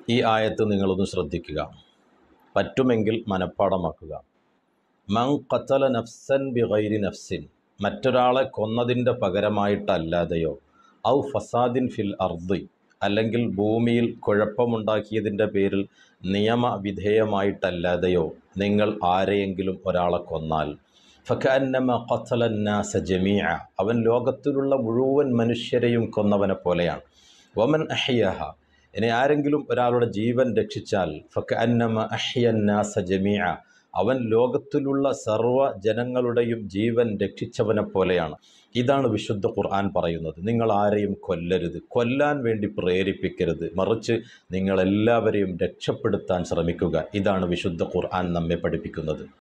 ഈ ആയത്ത് നിങ്ങളൊന്ന് ശ്രദ്ധിക്കുക പറ്റുമെങ്കിൽ മനഃപ്പാടമാക്കുക മൻ ഖത്തല നഫ്സൻ ബി ഗൈരി നഫ്സിൻ മറ്റൊരാളെ കൊന്നതിൻ്റെ പകരമായിട്ടല്ലാതെയോ ഔ ഫസാദിൻ ഫിൽ അർദ് അല്ലെങ്കിൽ ഭൂമിയിൽ കുഴപ്പമുണ്ടാക്കിയതിൻ്റെ പേരിൽ നിയമവിധേയമായിട്ടല്ലാതെയോ നിങ്ങൾ ആരെയെങ്കിലും ഒരാളെ കൊന്നാൽ ഫക്കന്നമ ഖത്തലന്നാസ ജമീഅ അവൻ ലോകത്തിലുള്ള മുഴുവൻ മനുഷ്യരെയും കൊന്നവനെ പോലെയാണ് വമൻ അഹ്യഹ ഇനി ആരെങ്കിലും ഒരാളുടെ ജീവൻ രക്ഷിച്ചാൽ ഫക്കന്നമ അഹ്യന്നാസ ജമീഅ അവൻ ലോകത്തിലുള്ള സർവ്വ ജനങ്ങളുടെയും ജീവൻ രക്ഷിച്ചവനെ പോലെയാണ് ഇതാണ് വിശുദ്ധ ഖുർആൻ പറയുന്നത് നിങ്ങൾ ആരെയും കൊല്ലരുത് കൊല്ലാൻ വേണ്ടി പ്രേരിപ്പിക്കരുത് മറിച്ച് നിങ്ങളെല്ലാവരെയും രക്ഷപ്പെടുത്താൻ ശ്രമിക്കുക ഇതാണ് വിശുദ്ധ ഖുർആൻ നമ്മെ പഠിപ്പിക്കുന്നത്